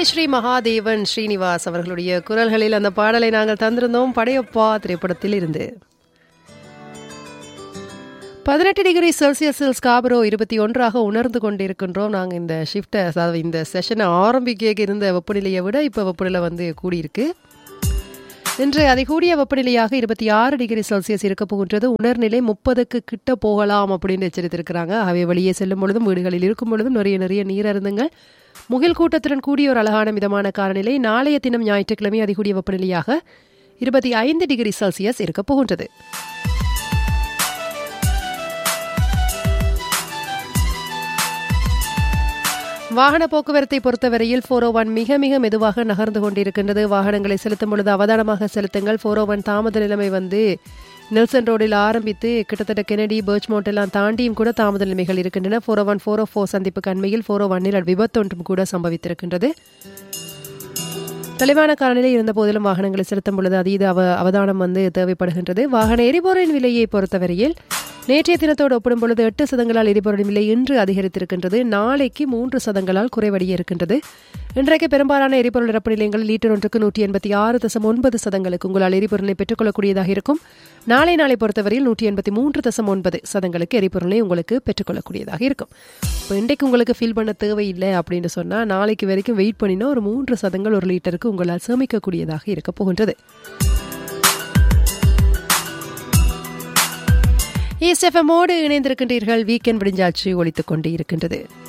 சத்யஸ்ரீ மகாதேவன் ஸ்ரீனிவாஸ் அவர்களுடைய குரல்களில் அந்த பாடலை நாங்கள் தந்திருந்தோம் படையப்பா திரைப்படத்தில் இருந்து பதினெட்டு டிகிரி செல்சியஸில் ஸ்காபரோ இருபத்தி ஒன்றாக உணர்ந்து கொண்டிருக்கின்றோம் நாங்கள் இந்த ஷிஃப்ட்டை அதாவது இந்த செஷனை ஆரம்பிக்க இருந்த வெப்பநிலையை விட இப்போ வெப்பநிலை வந்து கூடியிருக்கு இன்று அதிகூடிய வெப்பநிலையாக இருபத்தி ஆறு டிகிரி செல்சியஸ் இருக்க போகின்றது உணர்நிலை முப்பதுக்கு கிட்ட போகலாம் அப்படின்னு எச்சரித்திருக்கிறாங்க ஆகவே வெளியே செல்லும் பொழுதும் வீடுகளில் இருக்கும் பொழுதும் நிறைய நிறைய நீர் அருந்துங்கள் முகில் கூட்டத்துடன் கூடிய ஒரு அழகான மிதமான காலநிலை நாளைய தினம் ஞாயிற்றுக்கிழமை அதிகூடிய வெப்பநிலையாக இருபத்தி ஐந்து டிகிரி செல்சியஸ் இருக்க போகின்றது வாகன போக்குவரத்தை பொறுத்தவரையில் ஃபோர் ஒன் மிக மிக மெதுவாக நகர்ந்து கொண்டிருக்கின்றது வாகனங்களை செலுத்தும் பொழுது அவதானமாக செலுத்துங்கள் ஃபோர் ஒன் தாமத நிலைமை வந்து நெல்சன் ரோடில் ஆரம்பித்து கிட்டத்தட்ட கெனடி பர்ச்மோட் எல்லாம் தாண்டியும் கூட தாமத நிலைமைகள் இருக்கின்றன ஃபோர் ஒன் ஃபோர் ஃபோர் சந்திப்புக்கு அண்மையில் ஃபோர் ஒன்னில் விபத்தொன்றும் கூட சம்பவித்திருக்கின்றது தெளிவான காலநிலை இருந்த போதிலும் வாகனங்களை செலுத்தும் பொழுது அதீத அவ அவதானம் வந்து தேவைப்படுகின்றது வாகன எரிபொருளின் விலையை பொறுத்தவரையில் நேற்றைய தினத்தோடு ஒப்பிடும் பொழுது எட்டு சதங்களால் எரிபொருளின் விலை இன்று அதிகரித்திருக்கின்றது நாளைக்கு மூன்று சதங்களால் குறைவடைய இருக்கின்றது இன்றைக்கு பெரும்பாலான எரிபொருள் நிரப்பு நிலையங்களில் லீட்டர் ஒன்றுக்கு நூற்றி எண்பத்தி ஆறு தசம் ஒன்பது சதங்களுக்கு உங்களால் எரிபொருளை பெற்றுக்கொள்ளக்கூடியதாக இருக்கும் நாளை நாளை பொறுத்தவரையில் நூற்றி எண்பத்தி மூன்று தசம் ஒன்பது சதங்களுக்கு எரிபொருளை உங்களுக்கு பெற்றுக்கொள்ளக்கூடியதாக இருக்கும் இப்போ இன்றைக்கு உங்களுக்கு ஃபீல் பண்ண தேவையில்லை அப்படின்னு சொன்னால் நாளைக்கு வரைக்கும் வெயிட் பண்ணினா ஒரு மூன்று சதங்கள் ஒரு லிட்டருக்கு உங்களால் சேமிக்கக்கூடியதாக இருக்க போகின்றது ஈஸ்ட் எஃப்எம்மோடு இணைந்திருக்கின்றீர்கள் வீக்கெண்ட் விடிஞ்சாச்சு ஒழித்துக் கொண்டு இருக்கின்றது